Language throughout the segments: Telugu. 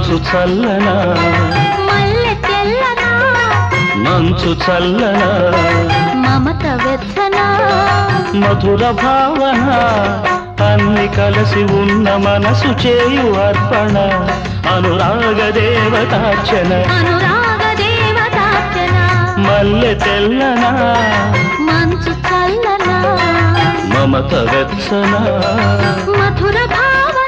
మనసు చల్లనా మల్లె తెల్లనా మంచు చల్లనా మమత వెచ్చనా మధుర భావన అన్ని కలిసి ఉన్న మనసు చేయు అర్పణ అనురాగ దేవతార్చన అనురాగ దేవతార్చన మల్లె తెల్లనా మంచు చల్లనా మమత వెచ్చన మధుర భావన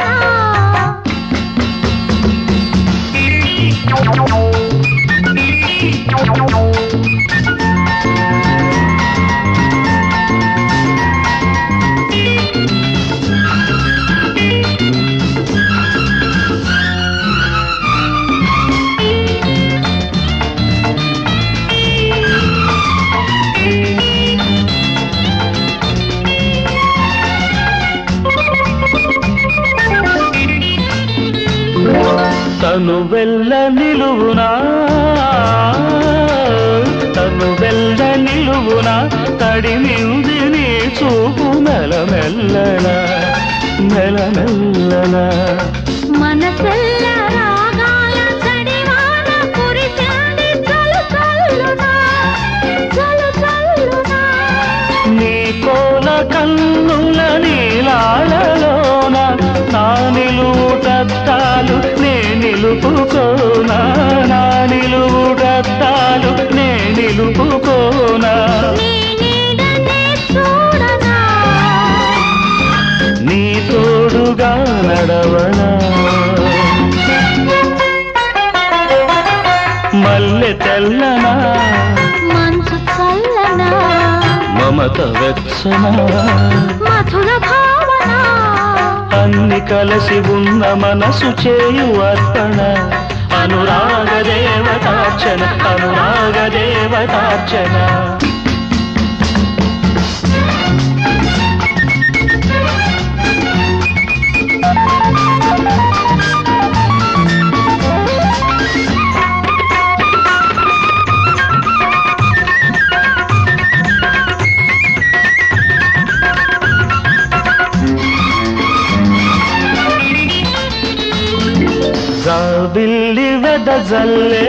తను వెళ్ళ నిలువునా తను వెళ్ళ నిలువునా తడిమింది నీ చూపు మెలమెల్లన మెలమెల్లన మనసెల్ల రాగాల చడివాన కురిసింది చలు చల్లునా చలు చల్లునా నీ కోల కన్నుల నీలాళలోన నా నిలువుటత్తాలు నే నిలుపుకోనా నా నిలువుటత్తాలు నే నిలుపుకోనా నీ నీడనే చూడనా నీ తోడుగా నడవనా మల్లె తెల్లనా మంచు చల్లనా మమత వెచ్చనా మధుర భావన అన్ని కలిసి ఉన్న మనసు చేయు అర్పణ అనురాగ దేవతార్చన అనురాగ దేవతార్చన జాబిల్లి వెదజల్లే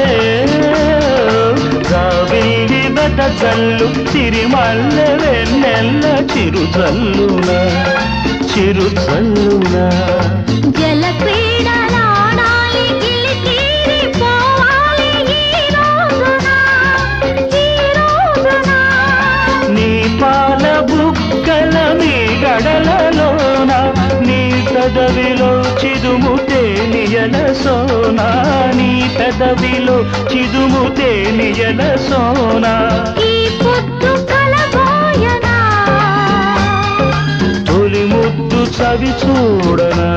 జాబిల్లి వెదజల్లు సిరిమల్ల వెన్నెల్ల చిరుజల్లున చిరుజల్లున జల క్రీడలాడాలి గిలిగిరి పోవాలి ఈ రోజున ఈ రోజున నీ పాల బుక్కల నీ గడలలోన నీ పెదవిలో చిదుము తేనియల సోనా నీ పెదవిలో చిదుము తేనియల సోనా ఈ పొద్దు కలబోయనా తొలి ముద్దు చవి చూడనా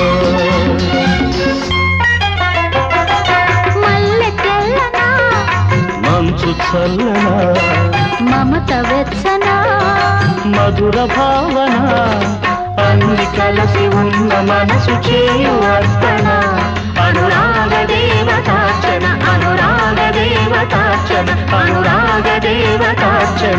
మల్లె తెల్లనా మంచు చల్లనా మమత వెచ్చనా మధుర భావన అన్ని కలిసి ఉన్న మనసు చేయు అర్పణ అనురాగ దేవతార్చన అనురాగ దేవతార్చన అనురాగ దేవతార్చన